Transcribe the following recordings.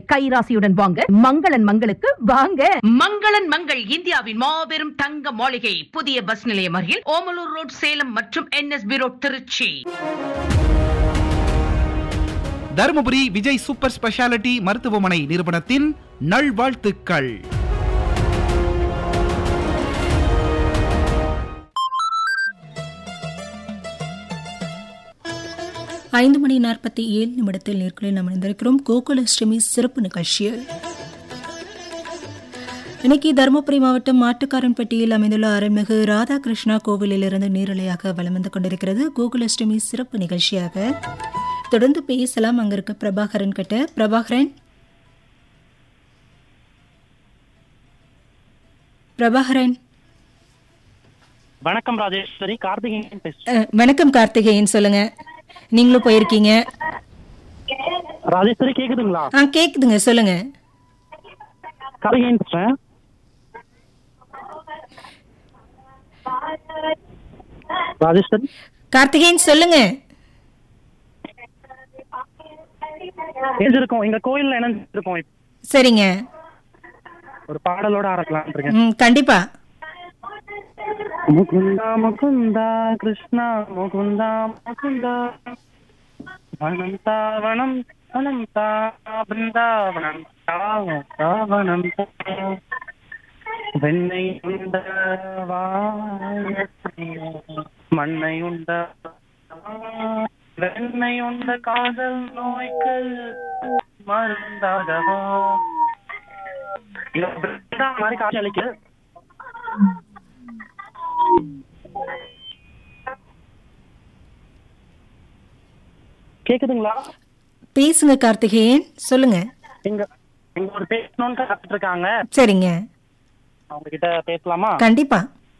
கைராசியுடன் வாங்க மங்களன் மங்களுக்கு வாங்க மங்களன் மங்கள் இந்தியாவின் மாபெரும் தங்க மாளிகை புதிய பஸ் நிலையம் அருகில் ஓமலூர் ரோட் சேலம் மற்றும் NSP road Trichy Dharmapuri Vijay super speciality மருத்துவமனை நிறுவனத்தின் நல்வாழ்த்துக்கள் ஐந்து மணி நாற்பத்தி ஏழு நிமிடத்தில் நேர்களில் நாம் இணைந்திருக்கிறோம் கோகுலாஷ்டமி சிறப்பு நிகழ்ச்சியில் இன்னைக்கு தருமபுரி மாவட்டம் மாட்டுக்காரன்பட்டியில் அமைந்துள்ள அருள்மிகு ராதாகிருஷ்ணா கோவிலிலிருந்து நேரலையாக வலம் வந்து கொண்டிருக்கிறது கோகுலாஷ்டமி சிறப்பு நிகழ்ச்சியாக தொடர்ந்து பேசலாம் அங்க இருக்க பிரபாகரன் கிட்ட பிரபாகரன் பிரபாகரன் வணக்கம் ராஜேஸ்வரி கார்த்திகேயன் பேசுறேன் அஹ், வணக்கம் கார்த்திகேயன் சொல்லுங்க நீங்களும் போயிருக்கீங்க ராஜேஸ்வரி கேக்குதுங்களா ஆ கேக்குதுங்க சொல்லுங்க கார்த்திகேயன் பேசுறேன் ராஜேஸ்வரி கார்த்திகேயன் சொல்லுங்க தெரிஞ்சிருக்கோம் எங்க கோயில்ல என்ன இருக்கோம் சரிங்க ஒரு பாடலோட ஆரம்பிக்கலாம் இருக்கேன் ம் கண்டிப்பா முகுந்தா முகுந்தா கிருஷ்ணா முகுந்தா முகுந்தா வனம் தாவனம் வனம் தா பிருந்தாவனம் தாவனம் தா வெண்ணை உண்ட வாயத்திலே மண்ணை உண்ட வெண்ணை உண்ட காதல் நோய்க்கு மருந்தாகவா இங்க பிருந்தா மாதிரி காட்சி அளிக்கு கேக்குதுங்களா பேசுங்க கார்த்திகேயன் சொல்லுங்க எங்க எங்க ஒரு பேசணும்னு காத்துட்டு இருக்காங்க சரிங்க அவங்க கிட்ட பேசலாமா கண்டிப்பா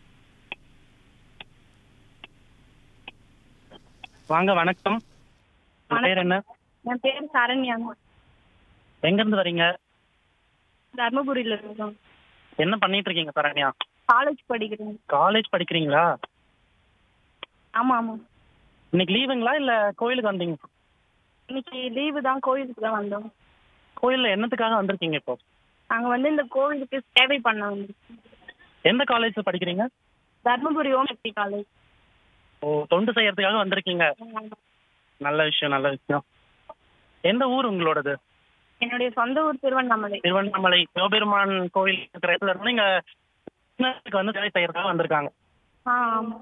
வாங்க வணக்கம் உங்க பேர் என்ன என் பேர் சரண்யாங்க எங்க இருந்து வரீங்க தர்மபுரியில இருக்கோம் என்ன பண்ணிட்டு இருக்கீங்க சரண்யா காலேஜ் படிக்கிறேன் காலேஜ் படிக்கிறீங்களா ஆமா ஆமா இன்னைக்கு லீவுங்களா இல்ல கோயிலுக்கு வந்தீங்க இன்னைக்கு லீவு தான் கோயிலுக்கு தான் வந்தோம் கோயில்ல என்னத்துக்காக வந்திருக்கீங்க இப்போ நாங்க வந்து இந்த கோவிலுக்கு சேவை பண்ண வந்திருக்கோம் எந்த காலேஜ்ல படிக்கிறீங்க தர்மபுரி ஓம் சக்தி காலேஜ் ஓ தொண்டு செய்யறதுக்காக வந்திருக்கீங்க நல்ல விஷயம் நல்ல விஷயம் எந்த ஊர் உங்களோடது என்னுடைய சொந்த ஊர் திருவண்ணாமலை திருவண்ணாமலை சிவபெருமான் கோயில் இருக்கிற இடத்துல இருந்து இங்க கிருஷ்ணருக்கு வந்து சேவை செய்யறதுக்காக வந்திருக்காங்க ஆ ஆமா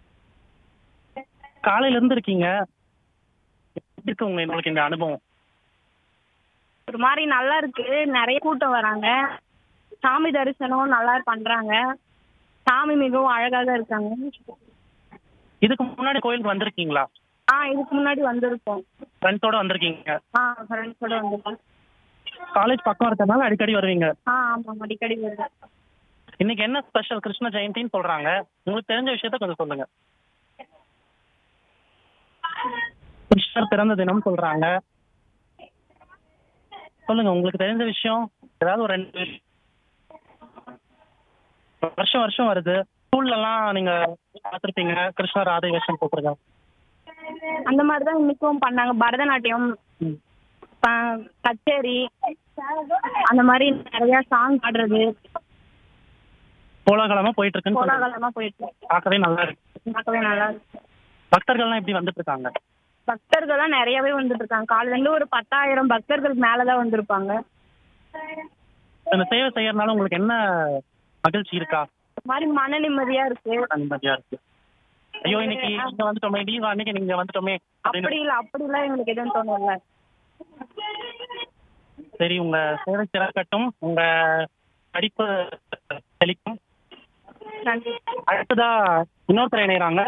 காலையில இருந்து இருக்கீங்க எப்படி இருக்கு உங்க உங்களுக்கு இந்த அனுபவம் ஒரு மாதிரி நல்லா இருக்கு நிறைய கூட்டம் வராங்க சாமி தரிசனம் நல்லா பண்றாங்க சாமி மிகவும் அழகாக இருக்காங்க இதுக்கு முன்னாடி கோயிலுக்கு வந்திருக்கீங்களா ஆ இதுக்கு முன்னாடி வந்திருக்கோம் ஃப்ரெண்ட்ஸோட வந்திருக்கீங்க ஆ ஃப்ரெண்ட்ஸோட வந்திருக்கோம் காலேஜ் பக்கம் இருக்கிறதுனால அடிக்கடி வருவீங்க ஆ ஆமா அடிக்கடி வருவேன் இன்னைக்கு என்ன ஸ்பெஷல் கிருஷ்ண ஜெயந்தின்னு சொல்றாங்க உங்களுக்கு தெரிஞ்ச விஷயத்த கொஞ்சம் சொல்லுங்க கிருஷ்ணர் பிறந்த தினம் சொல்றாங்க சொல்லுங்க உங்களுக்கு தெரிஞ்ச விஷயம் ஏதாவது ஒரு ரெண்டு விஷயம். வருஷம் வருஷம் வருது ஸ்கூல்ல எல்லாம் நீங்க பார்த்திருப்பீங்க கிருஷ்ணர் ராதை வேஷம் போட்டிருக்காங்க அந்த மாதிரி தான் இன்னைக்கும் பண்ணாங்க பரதநாட்டியம் ம். ப- கச்சேரி அந்த மாதிரி நிறைய சாங் ஆடுறது கோலாகலமா போயிட்டு இருக்குன்னு சொல்லுங்க. கோலாகலமா போயிட்டு பார்க்கவே நல்லா இருக்கு பார்க்கவே நல்லா இருக்கு பக்தர்கள்லாம் எப்படி வந்துட்டு இருக்காங்க பக்தர்கள்லாம் நிறையவே வந்துட்டு இருக்காங்க காலையில இருந்து ஒரு பத்தாயிரம் பக்தர்களுக்கு மேலதான் வந்திருப்பாங்க இந்த சேவை செய்யறதுனால உங்களுக்கு என்ன மகிழ்ச்சி இருக்கா ஒரு மாதிரி மன நிம்மதியா இருக்கு நிம்மதியா இருக்கு ஐயோ இன்னைக்கு இங்க வந்துட்டோமே லீவ் அன்னைக்கு நீங்க வந்துட்டோமே அப்படி அப்படின்னு இல்ல அப்படி எல்லாம் எங்களுக்கு எதுவும் தோணல சரி உங்க சேவை சிறக்கட்டும் உங்க படிப்பு செழிக்கும் நன்றி அடுத்ததா இன்னொருத்தர் இணையறாங்க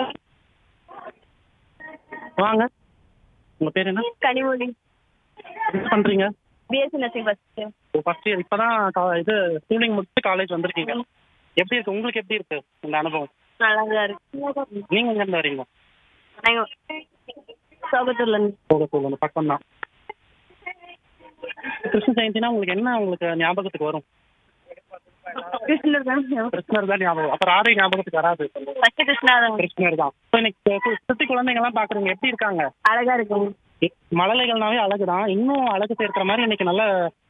வாங்க உங்க பேர் என்ன கனிமொழி என்ன பண்றீங்க BSc nursing first first year இப்பதான் கா- இது ஸ்கூலிங் முடிச்சு காலேஜ் வந்திருக்கீங்க எப்படி இருக்கு உங்களுக்கு எப்படி இருக்கு இந்த அனுபவம் நல்லா தான் இருக்கு நீங்க எங்க இருந்து வரீங்க நாங்க சோகத்தூர்ல இருந்து போக சொல்லுங்க பக்கம் தான் கிருஷ்ண ஜெயந்தினா உங்களுக்கு என்ன உங்களுக்கு ஞாபகத்துக்கு வரும் கிருஷ்ணர் தான் கிருஷ்ணர் தான் ஞாபகம் அப்ப ராதை ஞாபகத்துக்கு வராது ஃபர்ஸ்ட் கிருஷ்ணா தான் கிருஷ்ணர் தான் இப்போ இன்னைக்கு கு- சுத்தி குழந்தைங்க எல்லாம் பாக்குறீங்க எப்படி இருக்காங்க அழகா இருக்குங்க மழலைகள்னாவே அழகுதான் இன்னும் அழகு சேர்க்கிற மாதிரி இன்னைக்கு நல்ல